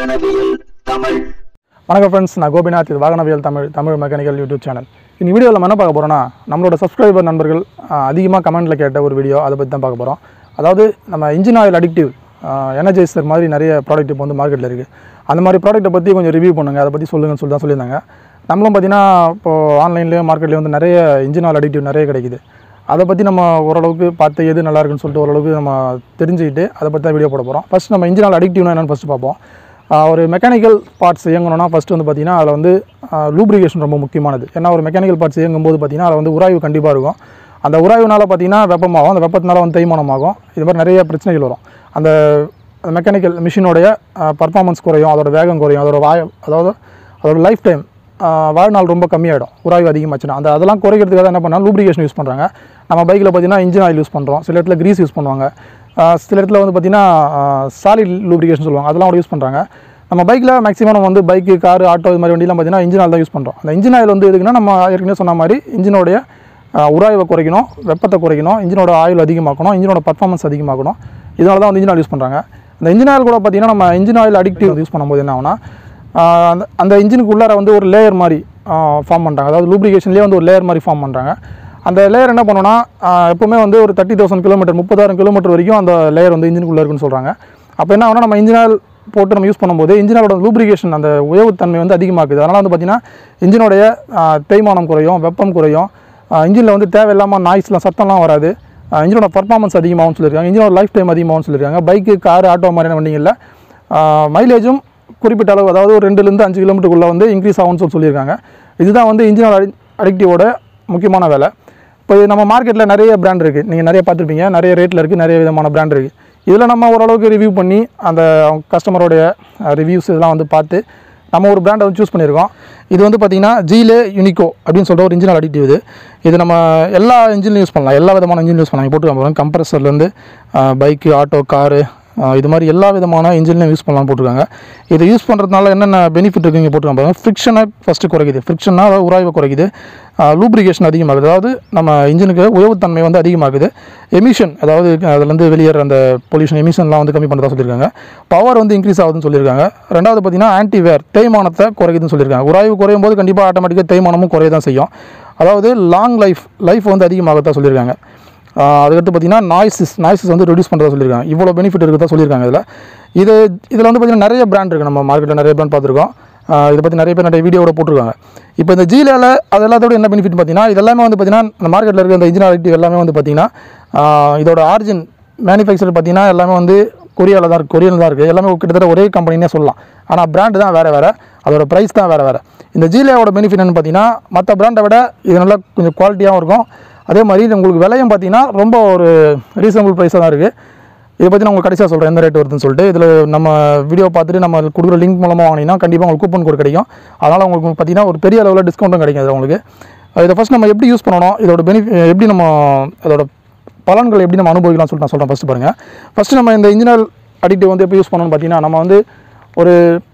வாகனவியல் தமிழ் வணக்கம் ஃப்ரெண்ட்ஸ் நான் கோபிநாத் இது வாகனவியல் Tamil Tamil mechanical YouTube channel இந்த வீடியோவில் நம்ம என்ன பார்க்க போகிறோம்னா நம்மளோட சப்ஸ்கிரைபர் நண்பர்கள் அதிகமாக கமெண்ட்டில் கேட்ட ஒரு வீடியோ அதை பற்றி தான் பார்க்க போகிறோம் அதாவது நம்ம இன்ஜின் ஆயில் அடிக்டிவ் எனர்ஜைசர் மாதிரி நிறைய ப்ராடக்ட் இப்போ வந்து மார்க்கெட்டில் இருக்குது அந்த மாதிரி ப்ராடக்ட்டை பற்றி கொஞ்சம் ரிவ்யூ பண்ணுங்கள் அதை பற்றி சொல்லுங்கன்னு சொல்லி தான் சொல்லியிருந்தாங்க நம்மளும் பார்த்தீங்கன்னா இப்போது ஆன்லைன்லேயும் மார்க்கெட்லேயும் வந்து நிறைய இன்ஜின் ஆயில் அடிக்டிவ் நிறைய கிடைக்குது அதை பற்றி நம்ம ஓரளவுக்கு பார்த்து எது நல்லா இருக்குன்னு சொல்லிட்டு ஓரளவுக்கு நம்ம தெரிஞ்சுக்கிட்டு அதை பற்றி தான் வீடியோ போட போகிறோம் ஃபஸ்ட் நம்ம இன்ஜின் ஆயில் அடிக்டிவ்னா என்னென்னு ஃபஸ்ட்டு பார்ப்போம் ஆஹ் ஒரு மெக்கானிக்கல் பார்ட்ஸ் இயங்கணும்னா ஃபஸ்ட்டு வந்து பார்த்திங்கன்னா அதில் வந்து லூப்ரிகேஷன் ரொம்ப முக்கியமானது ஏன்னா ஒரு மெக்கானிக்கல் பார்ட்ஸ் இயங்கும்போது பார்த்திங்கன்னா அதில் வந்து உராய்வு கண்டிப்பாக இருக்கும் அந்த உராய்வுனால பார்த்திங்கன்னா வெப்பமாகும் அந்த வெப்பத்தினால வந்து தேய்மானமாகும் இது மாதிரி நிறைய பிரச்சனைகள் வரும் அந்த மெக்கானிக்கல் மிஷினோடைய பர்ஃபார்மன்ஸ் குறையும் அதோட வேகம் குறையும் அதோட வாய அதாவது அதோட லைஃப் டைம் வாழ்நாள் ரொம்ப கம்மியாயிடும் உராய்வு அதிகமாச்சுன்னா அந்த அதெல்லாம் குறைக்கிறதுக்காக என்ன பண்ணால் லூப்ரிகேஷன் யூஸ் பண்ணுறாங்க நம்ம பைக்கில் பார்த்தீங்கன்னா இன்ஜின் ஆயில் யூஸ் பண்ணுறோம் சில இடத்துல கிரீஸ் யூஸ் பண்ணுவாங்க ஆஹ் சில இடத்துல வந்து பார்த்திங்கன்னா சாலிட் லூப்ரிகேஷன் சொல்லுவாங்க அதெல்லாம் கூட யூஸ் பண்ணுறாங்க நம்ம பைக்கில் மேக்ஸிமம் நம்ம வந்து பைக்கு கார் ஆட்டோ இது மாதிரி வண்டிலாம் பார்த்தீங்கன்னா இன்ஜின் ஆயில் தான் யூஸ் பண்ணுறோம் அந்த இன்ஜின் ஆயில் வந்து எதுக்குன்னா நம்ம ஏற்கனவே சொன்ன மாதிரி இன்ஜினோடைய ஆஹ் உராய்வை குறைக்கணும் வெப்பத்தை குறைக்கணும் இன்ஜினோட ஆயில் அதிகமாக்கணும் இன்ஜினோட பர்ஃபார்மன்ஸ் அதிகமாக்கணும் இதனால தான் வந்து இன்ஜின் ஆயில் யூஸ் பண்ணுறாங்க அந்த இன்ஜின் ஆயில் கூட பார்த்தீங்கன்னா நம்ம இன்ஜின் ஆயில் அடிக்டிவ் யூஸ் பண்ணும்போது என்ன ஆகும்னா ஆஹ் அந்த அந்த இன்ஜினுக்கு உள்ளார வந்து ஒரு லேயர் மாதிரி ஃபார்ம் பண்ணுறாங்க அதாவது லூப்ரிகேஷன்லேயே வந்து ஒரு லேயர் மாதிரி ஃபார்ம் பண்ணுறாங்க அந்த லேயர் என்ன பண்ணுன்னா எப்போவுமே வந்து ஒரு தேர்ட்டி தௌசண்ட் கிலோமீட்டர் முப்பதாயிரம் கிலோமீட்டர் வரைக்கும் அந்த லேயர் வந்து இன்ஜினுக்குள்ளே இருக்குன்னு சொல்கிறாங்க அப்போ என்ன ஆகும்னா நம்ம இன்ஜினால் போட்டு நம்ம யூஸ் பண்ணும்போது இன்ஜினோட லூப்ரிகேஷன் அந்த உயவுத்தன்மை வந்து அதிகமாகுது அதனால் வந்து பார்த்திங்கன்னா இன்ஜினோடைய ஆஹ் தேய்மானம் குறையும் வெப்பம் குறையும் இன்ஜினில் வந்து தேவையில்லாமல் நாய்ஸ்லாம் சத்தம்லாம் வராது இன்ஜினோட பர்ஃபார்மன்ஸ் அதிகமாகும்னு சொல்லியிருக்காங்க இன்ஜினோட லைஃப் டைம் அதிகமாகும்னு சொல்லியிருக்காங்க பைக்கு கார் ஆட்டோ மாதிரியான வண்டிகளில் மைலேஜும் குறிப்பிட்ட அளவு அதாவது ஒரு ரெண்டுலேருந்து அஞ்சு கிலோமீட்டருக்குள்ளே வந்து இன்க்ரீஸ் ஆகும்னு சொல்லி சொல்லியிருக்காங்க இதுதான் வந்து இன்ஜின் அடி அடிக்டிவோட முக்கியமான வேலை இப்போ இது நம்ம மார்க்கெட்டில் நிறைய பிராண்ட் இருக்குது நீங்கள் நிறைய பார்த்துருப்பீங்க நிறைய ரேட்டில் இருக்குது நிறைய விதமான பிராண்ட் இருக்குது இதில் நம்ம ஓரளவுக்கு ரிவ்யூ பண்ணி அந்த கஸ்டமரோடைய ரிவ்யூஸ் இதெல்லாம் வந்து பார்த்து நம்ம ஒரு பிராண்டை வந்து சூஸ் பண்ணியிருக்கோம் இது வந்து பார்த்திங்கன்னா ஜீலே யூனிகோ அப்படின்னு சொல்கிற ஒரு இன்ஜின் அடிக்டிவ் இது இது நம்ம எல்லா இன்ஜின்லையும் யூஸ் பண்ணலாம் எல்லா விதமான இன்ஜின் யூஸ் பண்ணலாம் போட்டு போகிறோம் கம்ப்ரஸர்லேருந்து பைக்கு ஆட்டோ காரு இது மாதிரி எல்லா விதமான இன்ஜின்லையும் யூஸ் பண்ணலாம் போட்டிருக்காங்க இது யூஸ் பண்ணுறதுனால என்னென்ன பெனிஃபிட் இருக்குது இங்கே போட்டுருக்காங்க பாருங்க ஃப்ரிக்ஷனை ஃபஸ்ட்டு குறைக்குது ஃப்ரிக்ஷன்னா அதாவது உராய்வு குறைக்குது லூப்ரிகேஷன் அதிகமாகுது அதாவது நம்ம இன்ஜினுக்கு உயவுத்தன்மை வந்து அதிகமாகுது எமிஷன் அதாவது அதுலேருந்து வெளியேற அந்த பொல்யூஷன் எமிஷன்லாம் வந்து கம்மி பண்ணுறதா சொல்லியிருக்காங்க பவர் வந்து இன்க்ரீஸ் ஆகுதுன்னு சொல்லியிருக்காங்க ரெண்டாவது பார்த்தீங்கன்னா ஆன்டிவேர் தேய்மானத்தை குறைக்குதுன்னு சொல்லியிருக்காங்க உராய்வு குறையும் போது கண்டிப்பாக ஆட்டோமேட்டிக்காக தேய்மானமும் குறைய தான் செய்யும் அதாவது லாங் லைஃப் லைஃப் வந்து அதிகமாகத்தான் சொல்லியிருக்காங்க ஆஹ் அதுக்கடுத்து பார்த்தீங்கன்னா நாய்ஸஸ் நாய்ஸஸ் வந்து ரெடியூஸ் பண்ணுறதா சொல்லியிருக்காங்க இவ்வளோ பெனிஃபிட் இருக்கிறதா சொல்லியிருக்காங்க இதில் இது இதில் வந்து பார்த்தீங்கன்னா நிறைய பிராண்ட் இருக்குது நம்ம மார்க்கெட்டில் நிறைய பிராண்ட் பார்த்துருக்கோம் ஆஹ் இதை பற்றி நிறைய பேர் நிறைய வீடியோட போட்டிருக்காங்க இப்போ இந்த ஜீலால அது எல்லாத்தோட என்ன பெனிஃபிட் பார்த்தீங்கன்னா இது எல்லாமே வந்து பார்த்தீங்கன்னா இந்த மார்க்கெட்டில் இருக்க இந்த இன்ஜினியரிட்டி எல்லாமே வந்து பார்த்தீங்கன்னா ஆஹ் இதோட ஆரிஜின் மேனுஃபேக்சர் பார்த்தீங்கன்னா எல்லாமே வந்து கொரியாவில் தான் இருக்குது கொரியனில் தான் இருக்குது எல்லாமே கிட்டத்தட்ட ஒரே கம்பெனினே சொல்லலாம் ஆனால் பிராண்டு தான் வேறு வேறு அதோட ப்ரைஸ் தான் வேறு வேறு இந்த ஜீலியாவோட பெனிஃபிட் என்னன்னு பார்த்தீங்கன்னா மற்ற பிராண்டை விட இது நல்லா கொஞ்சம் குவாலிட்டியாகவும் இருக்கும் அதே மாதிரி இது உங்களுக்கு விலையும் பார்த்தீங்கன்னா ரொம்ப ஒரு ரீசனபிள் ப்ரைஸாக தான் இருக்குது இதை பற்றி நான் உங்களுக்கு கடைசியாக சொல்கிறேன் எந்த ரேட் வருதுன்னு சொல்லிட்டு இதில் நம்ம வீடியோ பார்த்துட்டு நம்ம கொடுக்குற லிங்க் மூலமாக வாங்கினீங்கன்னா கண்டிப்பாக உங்களுக்கு கூப்பன் கோட் கிடைக்கும் அதனால் உங்களுக்கு பார்த்தீங்கன்னா ஒரு பெரிய அளவில் டிஸ்கவுண்ட்டும் கிடைக்கும் இது உங்களுக்கு இதை ஃபஸ்ட் நம்ம எப்படி யூஸ் பண்ணணும் இதோட பெனிஃபி எப்படி நம்ம அதோட பலன்கள் எப்படி நம்ம அனுபவிக்கலாம்னு சொல்லிட்டு நான் சொல்கிறேன் ஃபஸ்ட்டு பாருங்கள் ஃபஸ்ட்டு நம்ம இந்த இன்ஜினியர் அடிக்டிவ் வந்து எப்படி யூஸ் பண்ணணும்னு பார்த்தீங்கன்னா நம்ம வந்து ஒரு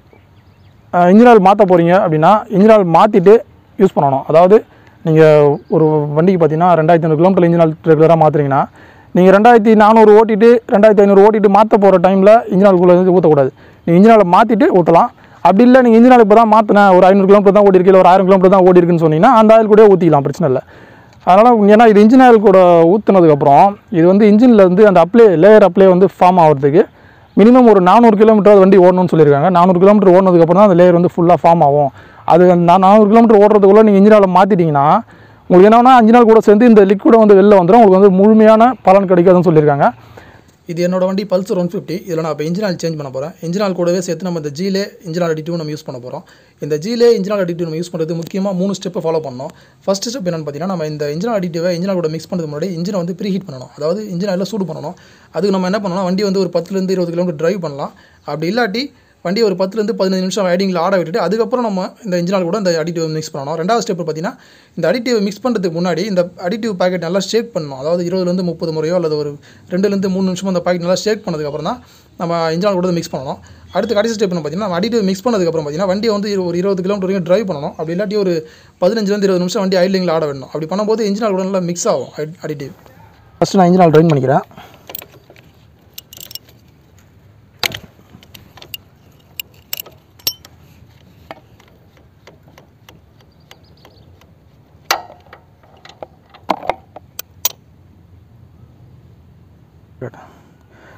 இன்ஜின் ஆயில் மாற்ற போகிறீங்க அப்படின்னா இன்ஜின் ஆயில் மாற்றிட்டு யூஸ் பண்ணணும் அதாவது நீங்கள் ஒரு வண்டிக்கு பார்த்தீங்கன்னா ரெண்டாயிரத்தி ஐநூறு கிலோமீட்டர் இன்ஜின் ஆயில் ரெகுலராக மாற்றுறீங்கன்னா நீங்கள் ரெண்டாயிரத்தி நானூறு ஓட்டிட்டு ரெண்டாயிரத்தி ஐநூறு ஓட்டிட்டு மாற்ற போகிற டைமில் இன்ஜின் ஆயிலுக்குள்ளே வந்து ஊற்றக்கூடாது நீங்கள் இன்ஜின் ஆயில் மாற்றிட்டு ஊற்றலாம் அப்படி இல்லை நீங்கள் இன்ஜின் ஆயில் இப்போ தான் மாற்றினேன் ஒரு ஐநூறு கிலோமீட்டர் தான் ஓடி இருக்கு இல்லை ஒரு ஆயிரம் கிலோமீட்டர் தான் ஓடி இருக்குன்னு சொன்னீங்கன்னா அந்த ஆயில் கூட ஊற்றிக்கலாம் பிரச்சனை இல்லை அதனால் ஏன்னா இது இன்ஜின் ஆயில் கூட ஊற்றுனதுக்கப்புறம் இது வந்து இன்ஜினில் வந்து அந்த அப்ளை லேயர் அப்ளை வந்து ஃபார்ம் ஆகிறதுக்கு மினிமம் ஒரு நானூறு கிலோமீட்டர் வண்டி ஓடணும்னு சொல்லியிருக்காங்க நானூறு கிலோமீட்டர் ஓடினதுக்கப்புறம் தான் அந்த லேயர் வந்து ஃபுல்லாக ஃபார்ம் ஆகும் அது நான் நானூறு கிலோமீட்டர் ஓடுறதுக்குள்ளே நீங்கள் இன்ஜின் ஆயில் மாற்றிட்டீங்கன்னா உங்களுக்கு என்னன்னா அஞ்சு நாள் கூட சேர்ந்து இந்த லிக்விடை வந்து வெளில வந்துடும் உங்களுக்கு வந்து முழுமையான பலன் கிடைக்காதுன்னு சொல்லியிருக்காங்க இது என்னோட வண்டி பல்சர் ஒன் ஃபிஃப்டி இதில் நான் இப்போ இன்ஜின் ஆயில் சேஞ்ச் பண்ண போகிறேன் இன்ஜின் ஆயில் கூடவே சேர்த்து நம்ம இந்த ஜீலே இன்ஜின் ஆயில் அடிட்டிவ் நம்ம யூஸ் பண்ண போகிறோம் இந்த ஜீலே இன்ஜின் ஆயில் அடிட்டிவ் நம்ம யூஸ் பண்ணுறது முக்கியமாக மூணு ஸ்டெப்பை ஃபாலோ பண்ணணும் ஃபஸ்ட் ஸ்டெப் என்னென்னு பார்த்தீங்கன்னா நம்ம இந்த இன்ஜின் ஆயில் அடிட்டிவை இன்ஜின் ஆயில் கூட மிக்ஸ் பண்ணுறது முன்னாடி இன்ஜினை வந்து ப்ரீ ஹீட் பண்ணணும் அதாவது இன்ஜின் ஆயில் சூடு பண்ணணும் அதுக்கு நம்ம என்ன பண்ணணும் வண்டி வந்து ஒரு பத்துலேருந்து இருபது கிலோமீட்டர் டிரைவ் பண்ணலாம் அப்படி இல்லாட்டி வண்டி ஒரு பத்துலேருந்து பதினஞ்சு நிமிஷம் ரைடிங்கில் ஆட விட்டுட்டு அதுக்கப்புறம் நம்ம இந்த இன்ஜினால் கூட இந்த அடிட்டிவ் மிக்ஸ் பண்ணணும் ரெண்டாவது ஸ்டெப் பார்த்தீங்கன்னா இந்த அடிட்டிவ் மிக்ஸ் பண்ணுறதுக்கு முன்னாடி இந்த அடிட்டிவ் பாக்கெட் நல்லா ஷேக் பண்ணணும் அதாவது இருபதுலேருந்து முப்பது முறையோ அல்லது ஒரு ரெண்டுலேருந்து மூணு நிமிஷம் அந்த பாக்கெட் நல்லா ஷேக் பண்ணதுக்கப்புறம் தான் நம்ம இன்ஜினால் கூட மிக்ஸ் பண்ணணும் அடுத்து கடைசி ஸ்டெப் பார்த்தீங்கன்னா நம்ம அடிட்டிவ் மிக்ஸ் பண்ணதுக்கப்புறம் பார்த்தீங்கன்னா வண்டியை வந்து இரு- ஒரு இருபது கிலோமீட்டர் வரைக்கும் டிரைவ் பண்ணணும் அப்படி இல்லாட்டி ஒரு பதினஞ்சுலேருந்து இருபது நிமிஷம் வண்டி ஐட்லிங்கில் ஆட விடணும் அப்படி பண்ணும்போது இன்ஜினால் கூட நல்லா மிக்ஸ் ஆகும் அடிட்டிவ் ஃபஸ்ட்டு நான் இன்ஜினால் ட்ரைன் பண்ணிக்கிறேன்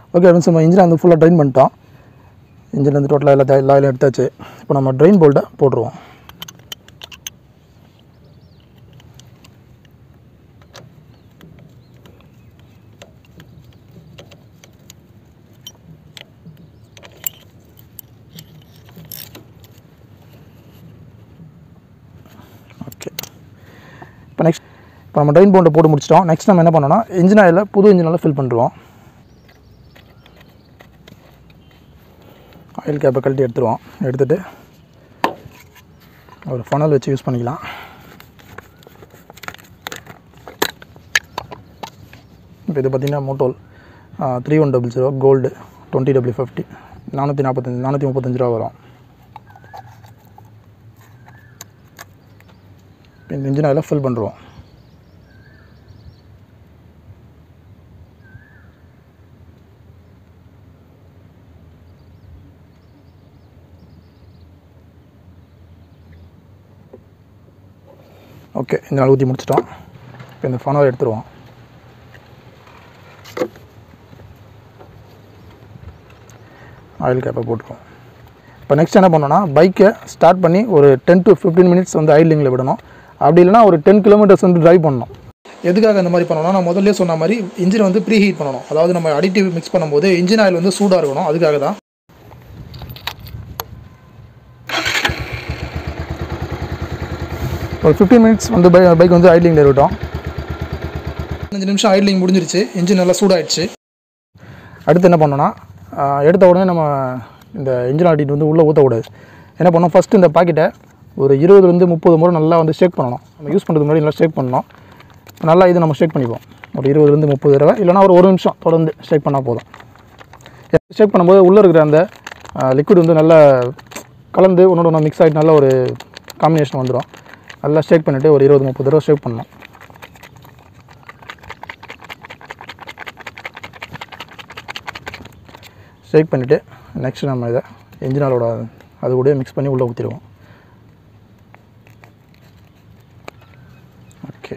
ஓகே ஃப்ரெண்ட்ஸ் நம்ம இன்ஜினை வந்து ஃபுல்லாக ட்ரைன் பண்ணிட்டோம் இன்ஜின் வந்து டோட்டலாக எல்லா எல்லா ஆயிலும் எடுத்தாச்சு இப்போ நம்ம ட்ரெயின் போல்ட்டை போட்டுருவோம் ஓகே இப்போ நெக்ஸ்ட் இப்போ நம்ம ட்ரெயின் போண்டை போட்டு முடிச்சிட்டோம் நெக்ஸ்ட் நம்ம என்ன பண்ணோம்னா இன்ஜின் ஆயிலில் புது இன்ஜின் ஆயில் ஃபில் பண்ணுறோம் ஆயில் கேப்பை கழட்டி எடுத்துருவோம் எடுத்துகிட்டு ஒரு ஃபனல் வச்சு யூஸ் பண்ணிக்கலாம் இப்போ இது பார்த்திங்கன்னா Motul three one double zero gold twenty W fifty நானூற்றி நாற்பத்தஞ்சு நானூற்றி முப்பத்தஞ்சு ரூபா வரும் இப்போ இந்த இன்ஜின் ஆயிலை ஃபில் பண்ணுறோம் ஓகே இந்த நாள் ஊற்றி முடிச்சிட்டோம் இப்போ இந்த ஃபனலை எடுத்துருவோம் ஆயில் கேப்பை போட்டுருவோம் இப்போ நெக்ஸ்ட் என்ன பண்ணோன்னா பைக்கை ஸ்டார்ட் பண்ணி ஒரு டென் டு ஃபிஃப்டீன் மினிட்ஸ் வந்து ஐட்லிங்கில் விடணும் அப்படி இல்லைனா ஒரு டென் கிலோமீட்டர்ஸ் வந்து டிரைவ் பண்ணணும் எதுக்காக இந்த மாதிரி பண்ணணும்னா நான் முதல்ல சொன்ன மாதிரி இன்ஜினை வந்து ப்ரீ ஹீட் பண்ணணும் அதாவது நம்ம அடிட்டிவ் மிக்ஸ் பண்ணும்போது இன்ஜின் ஆயில் வந்து சூடாக இருக்கணும் அதுக்காக தான் ஒரு ஃபிஃப்டீன் மினிட்ஸ் வந்து பை பைக் வந்து ஐட்லிங்கில் இருக்கட்டும் அஞ்சு நிமிஷம் ஐட்லிங் முடிஞ்சிருச்சு இன்ஜின் நல்லா சூடாயிடுச்சு அடுத்து என்ன பண்ணோன்னா ஆஹ், எடுத்த உடனே நம்ம இந்த இன்ஜின் ஆடிட்டு வந்து உள்ளே ஊற்றக்கூடாது என்ன பண்ணோம் ஃபஸ்ட்டு இந்த பாக்கெட்டை ஒரு இருபதுலேருந்து முப்பது முறை நல்லா வந்து ஷேக் பண்ணணும் நம்ம யூஸ் பண்ணுறதுக்கு முன்னாடி நல்லா ஷேக் பண்ணணும் நல்லா இது நம்ம ஷேக் பண்ணிப்போம் ஒரு இருபதுலேருந்து முப்பது தடவை இல்லைனா ஒரு ஒரு நிமிஷம் தொடர்ந்து ஷேக் பண்ணால் போதும் ஷேக் பண்ணும்போது உள்ளே இருக்கிற அந்த லிக்விட் வந்து நல்லா கலந்து ஒன்றோட ஒன்று மிக்ஸ் ஆகிட்டு நல்ல ஒரு காம்பினேஷன் வந்துடும் நல்லா ஷேக் பண்ணிவிட்டு ஒரு இருபது முப்பது தடவை ஷேக் பண்ணணும் ஷேக் பண்ணிவிட்டு நெக்ஸ்ட் நம்ம இதை இன்ஜினாலோட அது கூட மிக்ஸ் பண்ணி உள்ளே ஊற்றிடுவோம் ஓகே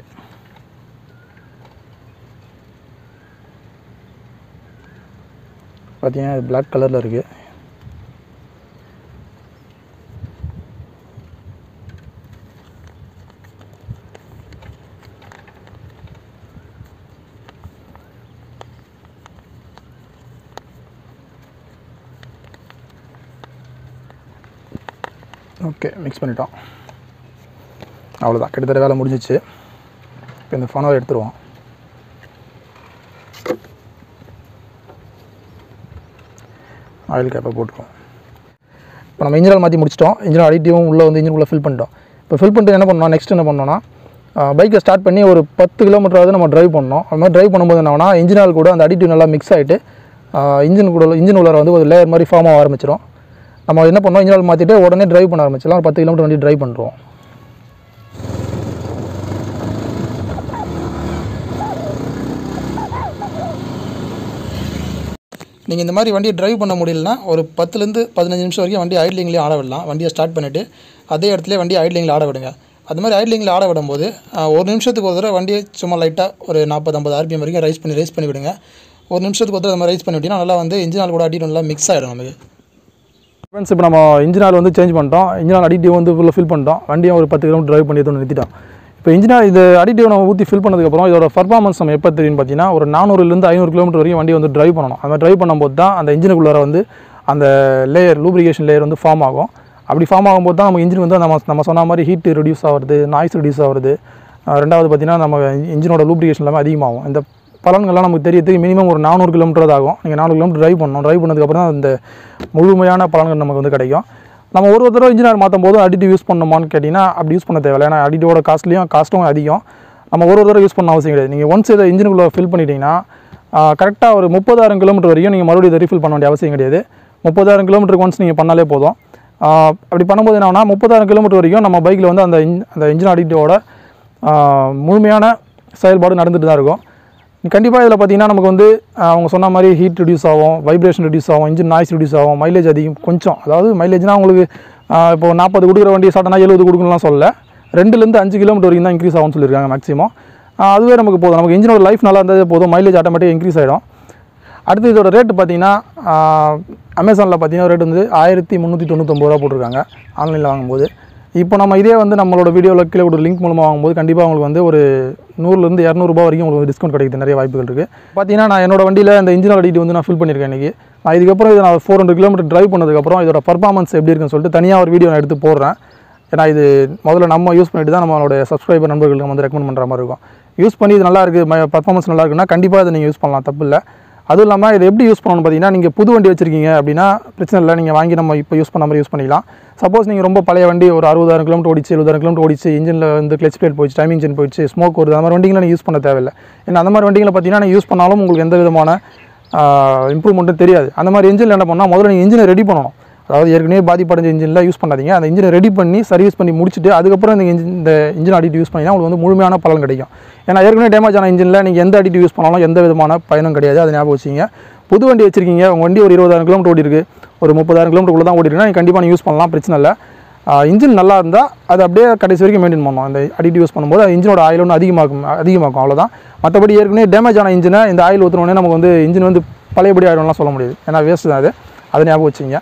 பார்த்தீங்கன்னா இது பிளாக் கலரில் இருக்குது ஓகே மிக்ஸ் பண்ணிட்டோம் அவ்வளோதான் கிட்டத்தட்ட வேலை முடிஞ்சிச்சு இப்போ இந்த ஃபனவை எடுத்துருவோம் ஆயில் கேப்பை போட்டுருவோம் இப்போ நம்ம இன்ஜினில் மாற்றி முடிச்சிட்டோம் இன்ஜின் அடிட்டிவும் உள்ளே வந்து இன்ஜினுக்குள்ளே ஃபில் பண்ணிட்டோம் இப்போ ஃபில் பண்ணிட்டு என்ன பண்ணோம் நெக்ஸ்ட் என்ன பண்ணோம்னா பைக்கை ஸ்டார்ட் பண்ணி ஒரு பத்து கிலோமீட்டராவது நம்ம டிரைவ் பண்ணோம் அது மாதிரி டிரைவ் பண்ணும்போது என்ன ஆகும்னா இன்ஜினால் கூட அந்த அடிட்டிவ் நல்லா மிக்ஸ் ஆகிட்டு இன்ஜின் கூட இன்ஜின் உள்ளார வந்து ஒரு லேயர் மாதிரி ஃபார்ம் ஆக ஆரம்பிச்சிடும் நம்ம என்ன பண்ணோம் இன்ஜினால் மாற்றிட்டு உடனே டிரைவ் பண்ண ஆரம்பிச்சிடலாம் ஒரு பத்து கிலோமீட்டர் வண்டி டிரைவ் பண்ணுறோம் நீங்கள் இந்த மாதிரி வண்டியை டிரைவ் பண்ண முடியலனா ஒரு பத்துலேருந்து பதினஞ்சு நிமிஷம் வரைக்கும் வண்டி ஐட்லிங்லேயே ஆட விடலாம் வண்டியை ஸ்டார்ட் பண்ணிவிட்டு அதே இடத்துல வண்டி ஐட்லிங்கில் ஆட விடுங்க அது மாதிரி ஐட்லிங்கில் ஆட விடும்போது ஆஹ், ஒரு நிமிஷத்துக்கு ஒரு தடவை வண்டியை சும்மா லைட்டாக ஒரு நாற்பது ஐம்பது ஆர்பிஎம் வரைக்கும் ரைஸ் பண்ணி ரைஸ் பண்ணி விடுங்க ஒரு நிமிஷத்துக்கு ஒரு தடவை அந்த மாதிரி ரைஸ் பண்ணி விட்டிங்கன்னா நல்லா வந்து இன்ஜின் ஆயில் கூட அடிட்டு நல்லா மிக்ஸ் ஆகிடும் நமக்கு ஃப்ரெண்ட்ஸ் இப்போ நம்ம இன்ஜின் ஆயில் வந்து சேஞ்ச் பண்ணிட்டோம் இன்ஜின் ஆயில் அடிட்டிவ் வந்து ஃபுல்லாக ஃபில் பண்ணிட்டோம் வண்டியும் ஒரு பத்து கிலோமீட்டர் டிரைவ் பண்ணி எடுத்து நிறுத்திட்டோம் இப்போ இன்ஜின் ஆயில் இது அடிட்டிவ் நம்ம ஊற்றி ஃபில் பண்ணதுக்கப்புறம் இதோட பர்ஃபார்மன்ஸ் நம்ம எப்போ தெரியும்னு பார்த்தீங்கன்னா ஒரு நானூறுலேருந்து ஐநூறு கிலோமீட்டர் வரைக்கும் வண்டி வந்து டிரைவ் பண்ணணும் அந்த மாதிரி டிரைவ் பண்ணும்போது தான் அந்த இன்ஜினுக்குள்ளார வந்து அந்த லேயர் லூப்ரிகேஷன் லேயர் வந்து ஃபார்ம் ஆகும் அப்படி ஃபார்ம் ஆகும்போது தான் நம்ம இன்ஜின் வந்து நம்ம நம்ம சொன்ன மாதிரி ஹீட் ரெடியூஸ் ஆகுறது நாய்ஸ் ரெடியூஸ் ஆகுறது அஹ் ரெண்டாவது பார்த்தீங்கன்னா நம்ம இன்ஜினோட லூப்ரிகேஷன் எல்லாமே அதிகமாகும் இந்த பலன்கள்லாம் நமக்கு தெரியறதுக்கு மினிமம் ஒரு நானூறு கிலோமீட்டர் ஆகும் நீங்கள் நானூறு கிலோமீட்டர் டிரைவ் பண்ணணும் டிரைவ் பண்ணதுக்கப்புறம் தான் இந்த முழுமையான பலன்கள் நமக்கு வந்து கிடைக்கும் நம்ம ஒரு ஒரு தடவை இன்ஜினியர் மாற்றும் போது அடிட்டிவ் யூஸ் பண்ணணுமான்னு கேட்டிங்கன்னா அப்படி யூஸ் பண்ண தேவையில்லை ஏன்னா அடிட்டிவோட காஸ்ட்லியும் காஸ்ட்டும் அதிகம் நம்ம ஒரு ஒரு தடவை யூஸ் பண்ண அவசியம் கிடையாது நீங்கள் ஒன்ஸ் இதை இன்ஜினுக்குள்ளே ஃபில் பண்ணிட்டீங்கன்னா கரெக்டாக ஒரு முப்பதாயிரம் கிலோமீட்டர் வரைக்கும் நீங்கள் மறுபடியும் இதை ரீஃபில் பண்ண வேண்டிய அவசியம் கிடையாது முப்பதாயிரம் கிலோமீட்டருக்கு ஒன்ஸ் நீங்கள் பண்ணாலே போதும் ஆஹ் அப்படி பண்ணும்போது என்னன்னா முப்பதாயிரம் கிலோமீட்டர் வரைக்கும் நம்ம பைக்கில் வந்து அந்த இன் அந்த இன்ஜின் அடிட்டிவோட முழுமையான செயல்பாடு நடந்துட்டு தான் இருக்கும் கண்டிப்பாக இதில் பார்த்தீங்கன்னா நமக்கு வந்து ஆஹ் அவங்க சொன்ன மாதிரி ஹீட் ரெடியூஸ் ஆகும் வைப்ரேஷன் ரெடியூஸ் ஆகும் இன்ஜின் நாய்ஸ் ரெடியூஸ் ஆகும் மைலேஜ் அதிகம் கொஞ்சம் அதாவது மைலேஜ்னால் உங்களுக்கு ஆஹ் இப்போ நாற்பது கொடுக்குற வண்டி சாட்டனா எழுபது கொடுக்கணும்லாம் சொல்லல ரெண்டுலேருந்து அஞ்சு கிலோமீட்டர் வரைக்கும் தான் இன்க்ரீஸ் ஆகும்னு சொல்லியிருக்காங்க மேக்ஸிமம் அதுவே நமக்கு போதும் நமக்கு இன்ஜினோட லைஃப் நல்லா இருந்ததே போதும் மைலேஜ் ஆட்டோமேட்டிக்காக இன்க்ரீஸ் ஆகிடும் அடுத்து இதோட ரேட்டு பார்த்தீங்கன்னா அமேசானில் பார்த்தீங்கன்னா ரேட் வந்து ஆயிரத்தி முந்நூற்றி தொண்ணூத்தொம்பது ரூபா போட்டிருக்காங்க ஆன்லைனில் வாங்கும்போது இப்போ நம்ம இதே வந்து நம்மளோட வீடியோவில் கீழே ஒரு லிங்க் மூலமாக வாங்கும்போது கண்டிப்பாக உங்களுக்கு வந்து ஒரு நூறுலேருந்து இரநூறுபா வரைக்கும் உங்களுக்கு டிஸ்கவுண்ட் கிடைக்குது நிறைய வாய்ப்புகள் இருக்குது பார்த்தீங்கன்னா நான் என்னோட வண்டியில் இந்த இன்ஜின் அடிட்டு வந்து நான் ஃபில் பண்ணியிருக்கேன் இன்றைக்கி நான் இதுக்கப்புறம் இதை நான் ஃபோர் ஹண்ட்ரட் கிலோமீட்டர் டிரைவ் பண்ணதுக்கப்புறம் இதோட பர்ஃபார்மன்ஸ் எப்படி இருக்குன்னு சொல்லிட்டு தனியாக ஒரு வீடியோ நான் எடுத்து போடுறேன் ஏன்னா இது முதல்ல நம்ம யூஸ் பண்ணிட்டு தான் நம்மளோட சப்ஸ்கிரைபர் நண்பர்களுக்கு நம்ம வந்து ரெக்கமெண்ட் பண்ணுற மாதிரி இருக்கும் யூஸ் பண்ணி இது நல்லா இருக்குது பர்ஃபார்மன்ஸ் நல்லா இருக்குன்னா கண்டிப்பாக இதை நீங்கள் யூஸ் பண்ணலாம் தப்பு இல்லை அதுவும் இல்லாமல் இதை எப்படி யூஸ் பண்ணணும்னு பார்த்தீங்கன்னா நீங்கள் புது வண்டி வச்சிருக்கீங்க அப்படின்னா பிரச்சனை இல்லை நீங்கள் வாங்கி நம்ம இப்போ யூஸ் பண்ண மாதிரி யூஸ் பண்ணிக்கலாம் சப்போஸ் நீங்கள் ரொம்ப பழைய வண்டி ஒரு அறுபதாயிரம் கிலோமீட்டர் ஓடிச்சு எழுபதாயிரம் கிலோமீட்டர் ஓடிச்சு இன்ஜினில் வந்து கிளச் பிளேட் போயிடுச்சு டைம் இன்ஜின் போயிடுச்சு ஸ்மோக் வருது அந்த மாதிரி வண்டிகளை நீங்கள் யூஸ் பண்ண தேவையில்லை ஏன்னா அந்த மாதிரி வண்டிகளை பார்த்தீங்கன்னா நீங்கள் யூஸ் பண்ணாலும் உங்களுக்கு எந்த விதமான இம்ப்ரூவ்மெண்ட்டும் தெரியாது அந்த மாதிரி இன்ஜினில் என்ன பண்ணால் முதல்ல நீங்கள் இன்ஜினை ரெடி பண்ணணும் அதாவது ஏற்கனவே பாதிப்படைஞ்ச இன்ஜினில் யூஸ் பண்ணாதீங்க அந்த இன்ஜினை ரெடி பண்ணி சர்வீஸ் பண்ணி முடிச்சுட்டு அதுக்கப்புறம் இந்த இன்ஜின் இந்த இன்ஜின் அடிட்டு யூஸ் பண்ணிங்கன்னா உங்களுக்கு வந்து முழுமையான பலன் கிடைக்கும் ஏன்னா ஏற்கனவே டேமேஜ் ஆன இன்ஜினில் நீங்கள் எந்த அடிட்டு யூஸ் பண்ணாலும் எந்த விதமான பயனும் கிடையாது அதை ஞாபகம் வச்சிங்க புது வண்டி வச்சிருக்கீங்க உங்கள் வண்டி ஒரு இருபதாயிரம் கிலோமீட்டர் ஓடி இருக்கு ஒரு முப்பதாயிரம் கிலோமீட்டர் தான் ஓடி இருக்குன்னா நீங்கள் கண்டிப்பாக நீங்கள் யூஸ் பண்ணலாம் பிரச்சனை இல்லை இன்ஜின் நல்லா இருந்தால் அது அப்படியே கடைசி வரைக்கும் மெயின்டைன் பண்ணணும் இந்த அடிட்டு யூஸ் பண்ணும்போது அது இன்ஜினோட ஆயில் ஒன்று அதிகமாக்கும் அதிகமாக்கும் அவ்வளோதான் மற்றபடி ஏற்கனவே டேமேஜ் ஆன இன்ஜினை இந்த ஆயில் ஊற்றுனோடனே நமக்கு வந்து இன்ஜின் வந்து பழையபடி ஆயிடும்லாம் சொல்ல முடியாது ஏன்னா வேஸ்ட் தான் அது அதை ஞாபகம் வச்சிங்க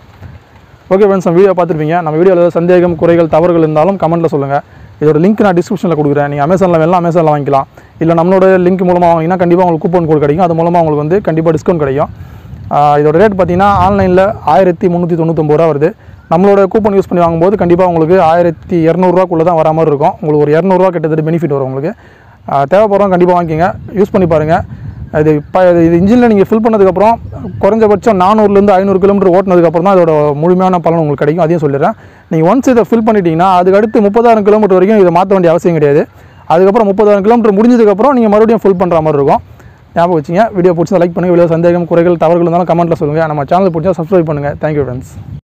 ஓகே ஃப்ரெண்ட்ஸ் நம்ம வீடியோ பார்த்துருப்பீங்க நம்ம வீடியோவில் ஏதாவது சந்தேகம் குறைகள் தவறுகள் இருந்தாலும் கமெண்ட்டில் சொல்லுங்கள் இதோட லிங்க் நான் டிஸ்கிரிப்ஷனில் கொடுக்குறேன் நீங்கள் அமேசானில் வேணாலும் அமேசானில் வாங்கிக்கலாம் இல்லை நம்மளோட லிங்க் மூலமாக வாங்கினா கண்டிப்பாக உங்களுக்கு கூப்பன் கோட் கிடைக்கும் அது மூலமாக உங்களுக்கு வந்து கண்டிப்பாக டிஸ்கவுண்ட் கிடைக்கும் ஆஹ் இதோட ரேட் பார்த்தீங்கன்னா ஆன்லைனில் ஆயிரத்தி முந்நூற்றி தொண்ணூத்தொம்பது ரூபா வருது நம்மளோட கூப்பன் யூஸ் பண்ணி வாங்கும்போது கண்டிப்பாக உங்களுக்கு ஆயிரத்தி இரநூறுவாக்குள்ளே தான் வர மாதிரி இருக்கும் உங்களுக்கு ஒரு இரநூறுவா கிட்டத்தட்ட பெனிஃபிட் வரும் உங்களுக்கு ஆஹ் தேவைப்படுறவங்க கண்டிப்பாக வாங்கிக்கோங்க யூஸ் பண்ணி பாருங்கள் இது இப்போ இது இன்ஜினில் நீங்கள் ஃபில் பண்ணதுக்கப்புறம் குறைஞ்சபட்சம் நானூறுலேருந்து ஐநூறு கிலோமீட்டர் ஓட்டினதுக்கப்புறம் தான் இதோட முழுமையான பலன் உங்களுக்கு கிடைக்கும் அதையும் சொல்லிடுறேன் நீங்கள் ஒன்ஸ் இதை ஃபில் பண்ணிட்டீங்கன்னா அதுக்கு அடுத்து முப்பதாயிரம் கிலோமீட்டர் வரைக்கும் இதை மாற்ற வேண்டிய அவசியம் கிடையாது அதுக்கப்புறம் முப்பதாயிரம் கிலோமீட்டர் முடிஞ்சதுக்கப்புறம் நீங்கள் மறுபடியும் ஃபில் பண்ணுற மாதிரி இருக்கும் ஞாபகம் வச்சுங்க வீடியோ பிடிச்சா லைக் பண்ணுங்கள் வீடியோ சந்தேகம் குறைகள் தவறுகள் இருந்தாலும் கமெண்ட்டில் சொல்லுங்கள் நம்ம சேனல் பிடிச்சா சப்ஸ்கிரைப் பண்ணுங்கள் தேங்க்யூ ஃப்ரெண்ட்ஸ்